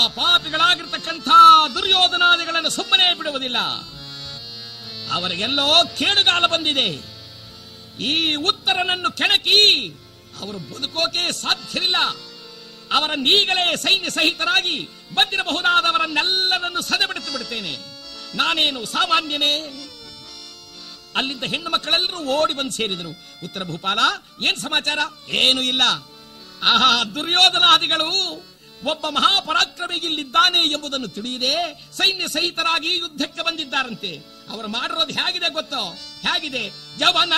ಪಾಪಿಗಳಾಗಿರ್ತಕ್ಕಂಥ ದುರ್ಯೋಧನಾದಿಗಳನ್ನು ಸುಮ್ಮನೆ ಬಿಡುವುದಿಲ್ಲ ಅವರಿಗೆಲ್ಲೋ ಕೇಡುಗಾಲ ಬಂದಿದೆ ಈ ಉತ್ತರನನ್ನು ಕೆಣಕಿ ಅವರು ಬದುಕೋಕೆ ಸಾಧ್ಯವಿಲ್ಲ ಅವರ ನೀಗಲೇ ಸೈನ್ಯ ಸಹಿತರಾಗಿ ಬಂದಿರಬಹುದಾದವರನ್ನೆಲ್ಲರನ್ನು ಸದೆಬಡಿತು ಬಿಡುತ್ತೇನೆ ನಾನೇನು ಸಾಮಾನ್ಯನೇ ಅಲ್ಲಿದ್ದ ಹೆಣ್ಣು ಮಕ್ಕಳೆಲ್ಲರೂ ಓಡಿ ಬಂದು ಸೇರಿದರು ಉತ್ತರ ಭೂಪಾಲ ಏನ್ ಸಮಾಚಾರ ಏನು ಇಲ್ಲ ಆಹಾ ದುರ್ಯೋಧನಾದಿಗಳು ಒಬ್ಬ ಮಹಾಪರಾಕ್ರಮಿ ಇಲ್ಲಿದ್ದಾನೆ ಎಂಬುದನ್ನು ತಿಳಿಯದೆ ಸೈನ್ಯ ಸಹಿತರಾಗಿ ಯುದ್ಧಕ್ಕೆ ಬಂದಿದ್ದಾರಂತೆ ಅವರು ಮಾಡಿರೋದು ಹೇಗಿದೆ ಗೊತ್ತೋ ಹೇಗಿದೆ ಯವನ